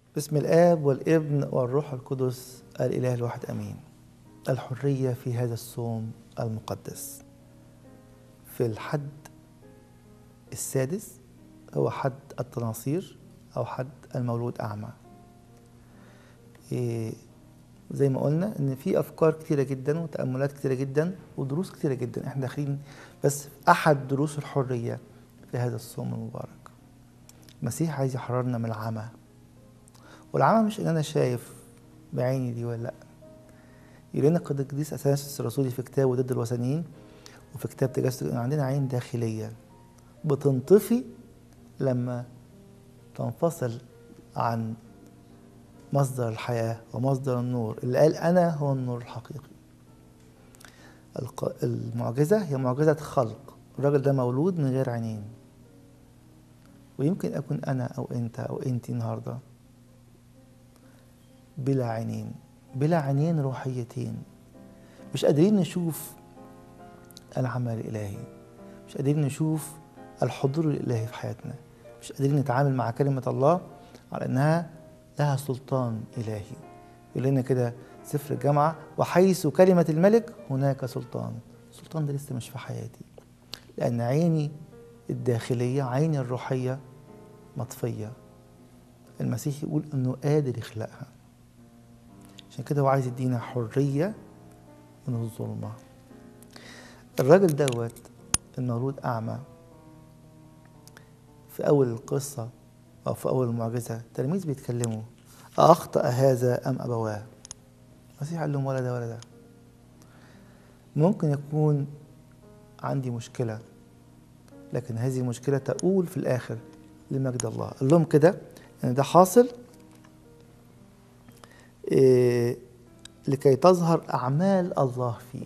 بسم الآب والابن والروح القدس الإله الواحد أمين الحرية في هذا الصوم المقدس في الحد السادس هو حد التناصير أو حد المولود أعمى إيه زي ما قلنا إن في أفكار كتيرة جدا وتأملات كتيرة جدا ودروس كتيرة جدا إحنا داخلين بس في أحد دروس الحرية في هذا الصوم المبارك المسيح عايز يحررنا من العمى والعمى مش ان انا شايف بعيني دي ولا لا يقول لنا القديس اثناسيوس الرسولي في كتابه ضد الوثنيين وفي كتاب تجسد ان عندنا عين داخليه بتنطفي لما تنفصل عن مصدر الحياه ومصدر النور اللي قال انا هو النور الحقيقي المعجزه هي معجزه خلق الراجل ده مولود من غير عينين ويمكن اكون انا او انت او انت النهارده بلا عينين بلا عينين روحيتين مش قادرين نشوف العمل الإلهي مش قادرين نشوف الحضور الإلهي في حياتنا مش قادرين نتعامل مع كلمة الله على أنها لها سلطان إلهي يقول لنا كده سفر الجامعة وحيث كلمة الملك هناك سلطان السلطان ده لسه مش في حياتي لأن عيني الداخلية عيني الروحية مطفية المسيح يقول أنه قادر يخلقها عشان كده هو عايز يدينا حرية من الظلمة الراجل دوت المولود أعمى في أول القصة أو في أول المعجزة التلاميذ بيتكلموا أخطأ هذا أم أبواه المسيح قال لهم ولا ده ولا ده ممكن يكون عندي مشكلة لكن هذه المشكلة تؤول في الآخر لمجد الله قال لهم كده إن ده حاصل إيه لكي تظهر أعمال الله فيه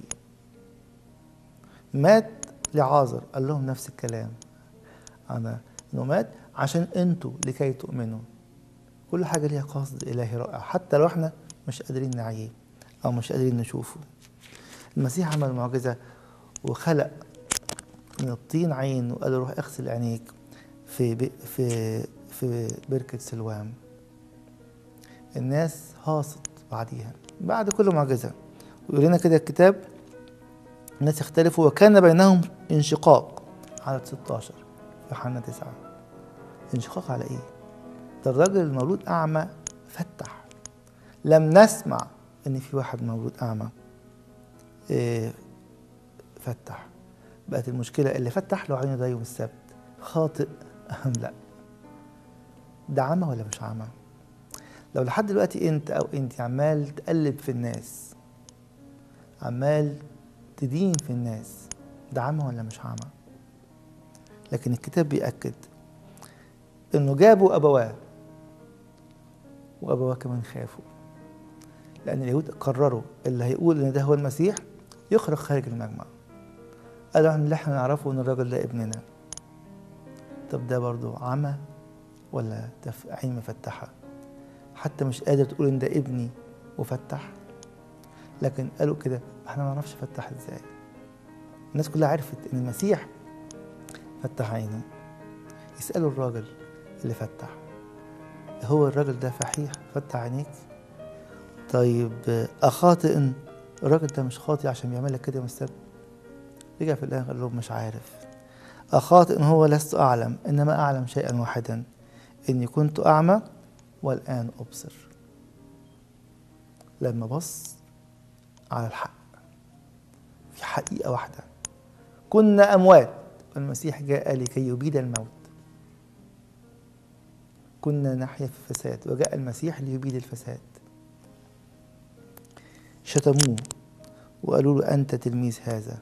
مات لعازر قال لهم نفس الكلام أنا إنه مات عشان أنتوا لكي تؤمنوا كل حاجة ليها قصد إلهي رائع حتى لو إحنا مش قادرين نعيه أو مش قادرين نشوفه المسيح عمل معجزة وخلق من الطين عين وقال له روح اغسل عينيك في في في بركة سلوام الناس هاصت بعديها بعد كل معجزة ويقول لنا كده الكتاب الناس اختلفوا وكان بينهم انشقاق عدد 16 في يوحنا 9 انشقاق على ايه؟ ده الراجل المولود أعمى فتح لم نسمع إن في واحد مولود أعمى إيه فتح بقت المشكلة اللي فتح له عينه ده يوم السبت خاطئ أم لا ده عمى ولا مش عمى؟ لو لحد دلوقتي انت او انت عمال تقلب في الناس عمال تدين في الناس ده عمى ولا مش عمى لكن الكتاب بيأكد انه جابوا ابواه وابواه كمان خافوا لان اليهود قرروا اللي هيقول ان ده هو المسيح يخرج خارج المجمع قالوا احنا اللي احنا نعرفه ان الراجل ده ابننا طب ده برضو عمى ولا ده عين مفتحه حتى مش قادر تقول ان ده ابني وفتح لكن قالوا كده احنا ما نعرفش فتح ازاي الناس كلها عرفت ان المسيح فتح عينه يسالوا الراجل اللي فتح هو الراجل ده فحيح فتح عينيك طيب اخاطئ الراجل ده مش خاطئ عشان بيعمل لك كده يوم السبت رجع في الاخر قال لهم مش عارف اخاطئ هو لست اعلم انما اعلم شيئا واحدا اني كنت اعمى والآن أبصر لما بص على الحق في حقيقة واحدة كنا أموات والمسيح جاء لكي يبيد الموت كنا نحيا في الفساد وجاء المسيح ليبيد الفساد شتموه وقالوا له أنت تلميذ هذا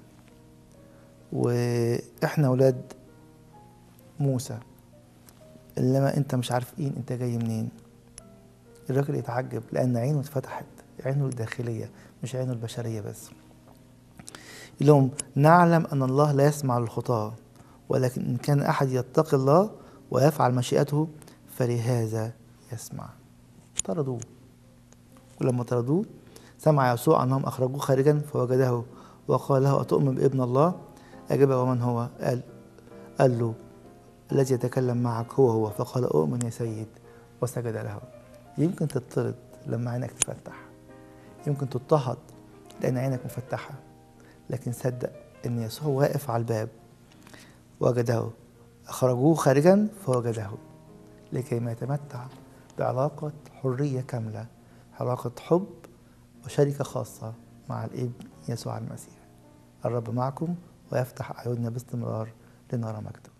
وإحنا أولاد موسى إنما أنت مش عارفين أنت جاي منين الراجل يتعجب لأن عينه اتفتحت عينه الداخلية مش عينه البشرية بس يقول لهم نعلم أن الله لا يسمع للخطاة ولكن إن كان أحد يتقي الله ويفعل مشيئته فلهذا يسمع طردوه ولما طردوه سمع يسوع أنهم أخرجوه خارجا فوجده وقال له أتؤمن بابن الله أجاب ومن هو قال قال له الذي يتكلم معك هو هو فقال أؤمن يا سيد وسجد له يمكن تطرد لما عينك تفتح يمكن تضطهد لأن عينك مفتحة لكن صدق إن يسوع واقف على الباب وجده أخرجوه خارجا فوجده لكي ما يتمتع بعلاقة حرية كاملة علاقة حب وشركة خاصة مع الابن يسوع المسيح الرب معكم ويفتح أعيننا باستمرار لنرى مجده